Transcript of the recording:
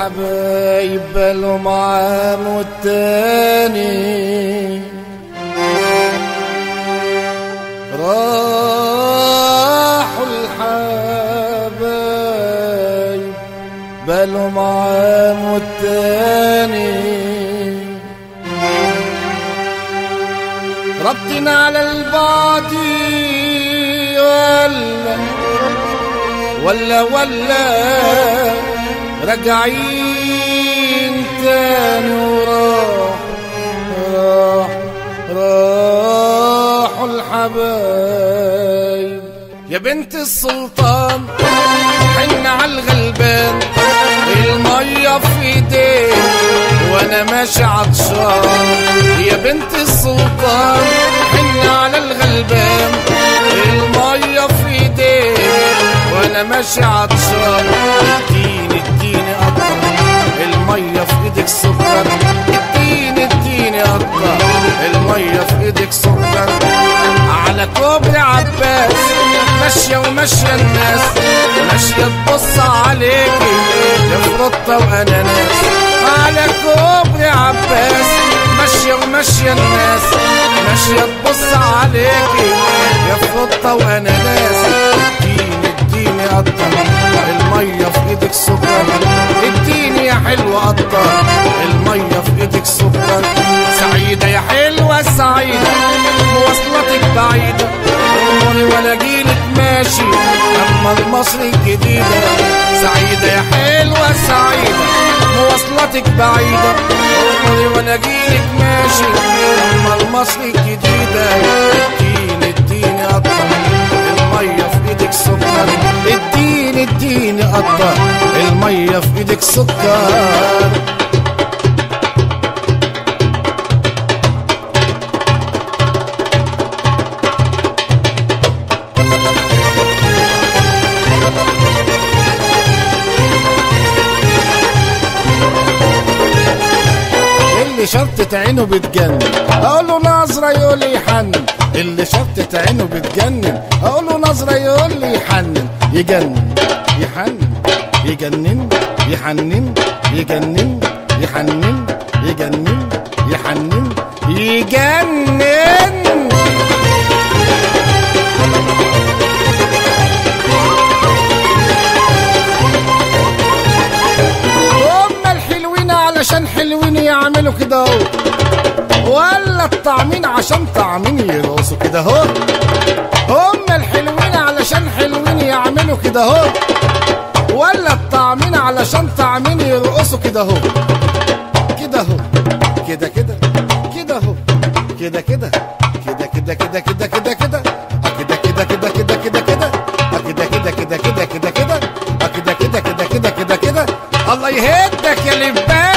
الحبايب بالهم عام والتاني راحوا الحبايب بالهم عام والتاني ربطنا على البعض ولا ولا ولا راجعين تاني وراح راح راحوا الحبايب يا بنت السلطان حن على الغلبان المية في ايديك وانا ماشي عطشان يا بنت السلطان حن على الغلبان المية في ايديك وانا ماشي عطشان اديني اديني قطر المية في ايدك سكر اديني اديني قطر المية في ايدك سكر على كوبري عباس ماشية وماشية الناس ماشية تبص عليكي يا فروتة واناناس على كوبري عباس ماشية وماشية الناس ماشية تبص عليكي يا فروتة واناناس اديني اديني قطر المية في ايدك سكر اديني يا حلوة قطر المية في ايدك سكر سعيدة يا حلوة سعيدة مواصلاتك بعيدة عمري ولا جيلك ماشي اما المصري الجديدة سعيدة يا حلوة سعيدة مواصلاتك بعيدة عمري ولا جيلك ماشي اما المصري الجديدة اديني اديني قطر المية في ايدك سكر اديني اديني قطر المية في ايدك سكر اللي شرطت عينه بتجنن اقول له نظره يقول لي يحنن اللي شرطت عينه بتجنن اقول له نظره يقول لي يحنن يجنن يحنن يجنن يحنن يجنن يحنن يجنن يحنن يجنن هما الحلوين علشان حلوين يعملوا كده اهو ولا الطعمين عشان طعمين يرقصوا كده اهو هما الحلوين علشان حلوين يعملوا كده اهو ولا الطعمين علشان طعمين يرقصوا كده اهو كده اهو كده كده كده اهو كده كده كده كده كده كده كده كده آه كده كده كده كده كده كده آه كده كده كده كده كده كده آه كده كده كده كده كده كده الله يهدك يا لبان